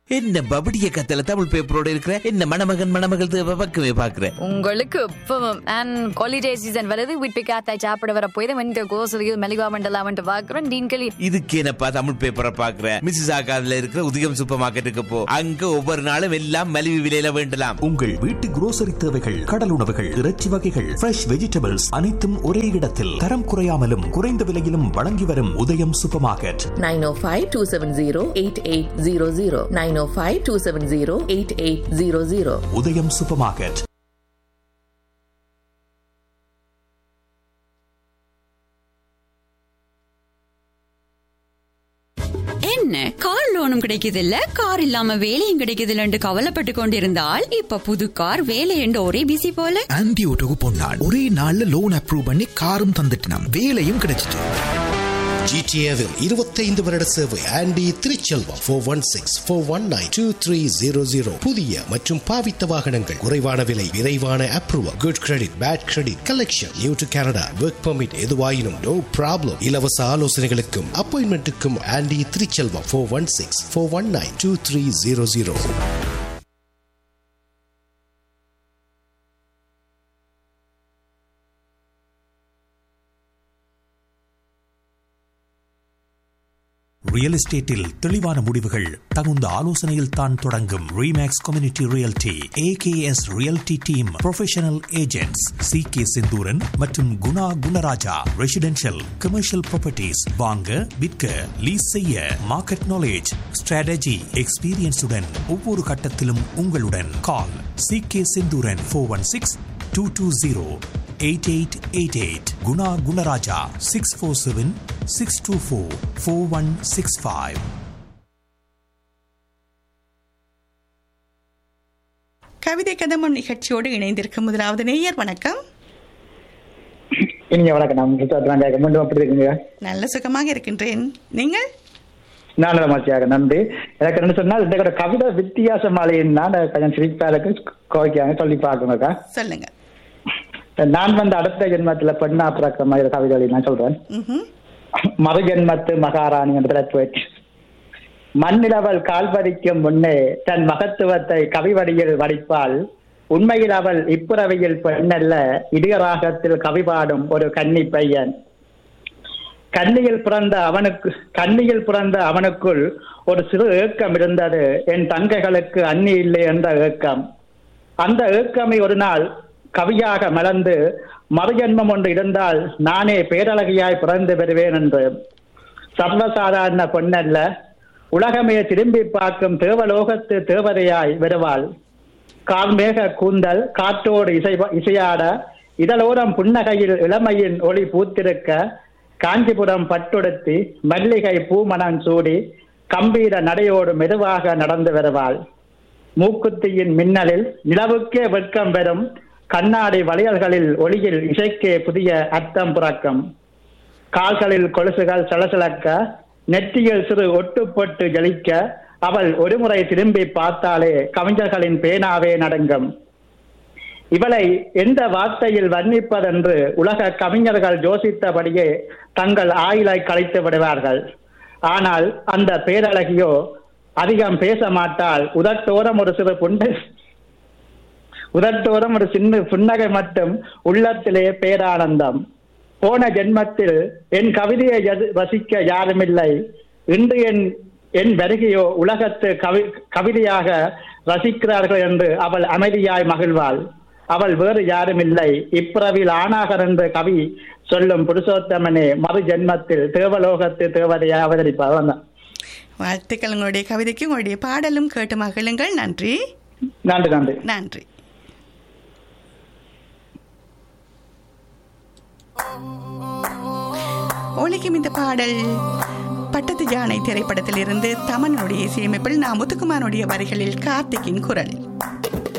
என்ன பபடிய கத்தல தமிழ் பேப்பரோட இருக்கிற என்ன மணமகன் மணமகள் தேவை பக்கமே பாக்குற உங்களுக்கு இப்பவும் அண்ட் ஹாலிடே சீசன் வருது வீட்டு காத்தாய் சாப்பிட வர போய் தான் வந்து கோசலியில் மெலிவா மண்டலாமன்ட்டு பார்க்குறோம் டீன்களி இதுக்கு என்னப்பா தமிழ் பேப்பரை பாக்குற மிஸ்ஸஸ் ஆகாதுல இருக்கிற உதயம் சூப்பர் மார்க்கெட்டுக்கு போ அங்க ஒவ்வொரு நாளும் எல்லாம் மலிவு விலையில வேண்டலாம் உங்கள் வீட்டு குரோசரி தேவைகள் கடல் உணவுகள் இறைச்சி வகைகள் ஃப்ரெஷ் வெஜிடபிள்ஸ் அனைத்தும் ஒரே இடத்தில் தரம் குறையாமலும் குறைந்த விலையிலும் வழங்கி வரும் உதயம் super market 905-270-8800 905-270-8800 Udhayam super market என்ன கார் லோனும் கிடைக்குது இல்ல கார் இல்லாம வேலையும் கிடைக்குது இல்லன்னு கவலைப்பட்டு கொண்டிருந்தால் இப்ப புது கார் வேலை என்று ஒரே பிசி போல ஆன்டி ஓட்டோக்கு பொன்னாள் ஒரே நாள்ல லோன் அப்ரூவ் பண்ணி காரும் தந்துட்டினாம் வேலையும் கிடைச்சிட்டு ஜிடிஏவில் இருபத்தைந்து வருட சேவை Andy Thiruchelvam four one six four one nine two three zero zero புதிய மற்றும் பாவித்த வாகனங்கள் குறைவான விலை விரைவான approval good credit bad credit collection new to Canada work permit எதுவாயினும் நோ ப்ராப்ளம் இலவச ஆலோசனைகளுக்கும் அப்பாயின்மெண்ட்டுக்கும் Andy Thiruchelvam four one six four one nine two three zero zero real எஸ்டேட்டில் தெளிவான முடிவுகள் தகுந்த ஆலோசனையில் தான் தொடங்கும் Remax community realty AKS realty team professional agents C K Senthuran மற்றும் Guna Gunaraja residential commercial properties வாங்க விற்க லீஸ் செய்ய மார்க்கெட் நாலேஜ் ஸ்ட்ராட்டஜி எக்ஸ்பீரியன்ஸுடன் ஒவ்வொரு கட்டத்திலும் உங்களுடன் call C K Senthuran four one six two two zero eight eight eight eight Guna Gunaraja six four seven six two four four one six five கவிதை கதம்பம் நிகழ்ச்சியோடு இணைந்திருக்கும் முதலாவது நேயர் வணக்கம் இனிங்க வணக்கம் நான் சுத்தாத்தான் கேட்க மீண்டும் அப்படி இருக்குங்க நல்ல சுகமாக இருக்கின்றேன் நீங்கள் நான் நலமாச்சியாக நன்றி எனக்கு என்ன சொன்னால் இந்த கூட கவிதை வித்தியாசமாலையும் நான் கொஞ்சம் சிரிப்பாருக்கு கோவிக்காங்க சொல்லி பார்க்கணுக்கா சொல்லுங்க நான் வந்து அடுத்த ஜென்மத்துல பெண்ணா பிறக்கிற மாதிரி கவிதைகளை நான் சொல்றேன் ம்ஹும். மறு ஜென்மத்து மகாராணி என்ற தலைப்பு வச்சு மண்ணிலவள் கால் பதிக்கும் முன்னே தன் மகத்துவத்தை கவிவடியில் வடிப்பாள் உண்மையில் அவள் இப்புறவையில் பெண்ணல்ல இடியராகத்தில் கவி பாடும் ஒரு கன்னி பையன் கன்னியில் பிறந்த அவனுக்கு கன்னியில் பிறந்த அவனுக்குள் ஒரு சிறு ஏக்கம் இருந்தது என் தங்கைகளுக்கு அன்னி இல்லை என்ற ஏக்கம் அந்த ஏக்கமை ஒரு நாள் கவியாக மலர்ந்து மறுஜன்மம் ஒன்று இருந்தால் நானே பேரழகியாய் பிறந்து வருவேன் என்று சர்வசாதாரண பொன்னல்ல உலகமே திரும்பி பார்க்கும் தேவலோகத்து தேவதையாய் வருவாள் கார்மேக கூந்தல் காற்றோடு இசை இசையாட இதழோரம் புன்னகையில் இளமையின் ஒளி பூத்திருக்க காஞ்சிபுரம் பட்டுடுத்தி மல்லிகை பூமணம் சூடி கம்பீர நடையோடு மெதுவாக நடந்து வருவாள் மூக்குத்தியின் மின்னலில் நிலவுக்கே வெட்கம் பெறும் கண்ணாடி வளையல்களில் ஒளியில் இசைக்கே புதிய அர்த்தம் புறக்கம் கால்களில் கொலுசுகள் சலசலக்க நெற்றியில் சிறு ஒட்டுப்பொட்டு ஜலிக்க அவள் ஒருமுறை திரும்பி பார்த்தாலே கவிஞர்களின் பேனாவே நடுங்கும் இவளை எந்த வார்த்தையில் வர்ணிப்பதென்று உலக கவிஞர்கள் யோசித்தபடியே தங்கள் ஆயுளை கழித்து விடுவார்கள் ஆனால் அந்த பேரழகியோ அதிகம் பேச மாட்டால் உதட்டோரம் ஒரு சிறு புண்டு உதட்டோரம் ஒரு சின்ன புன்னகை மட்டும் உள்ளத்திலே பேரானந்தம் போன ஜென்மத்தில் என் கவிதையை எது- ரசிக்க யாருமில்லை இன்று என் என் வருகையோ உலகத்து கவி கவிதையாக ரசிக்கிறார்கள் என்று அவள் அமைதியாய் மகிழ்வாள் அவள் வேறு யாருமில்லை இப்பிறவில் ஆணாகர் என்று கவி சொல்லும் புருஷோத்தமனே மறு ஜென்மத்தில் தேவலோகத்து தேவதையாய் அவதரிப்பார் அவ்வளவுதான். வாழ்த்துக்கள் உங்களுடைய கவிதைக்கு உங்களுடைய பாடலும் கேட்டு மகிழுங்கள் நன்றி நன்றி நன்றி நன்றி ஒலிக்கும் இந்த பாடல் பட்டத்து ஜானை திரைப்படத்திலிருந்து தமனுடைய இசையமைப்பில் நான் முத்துக்குமாரனுடைய வரிகளில் கார்த்திக்கின் குரல்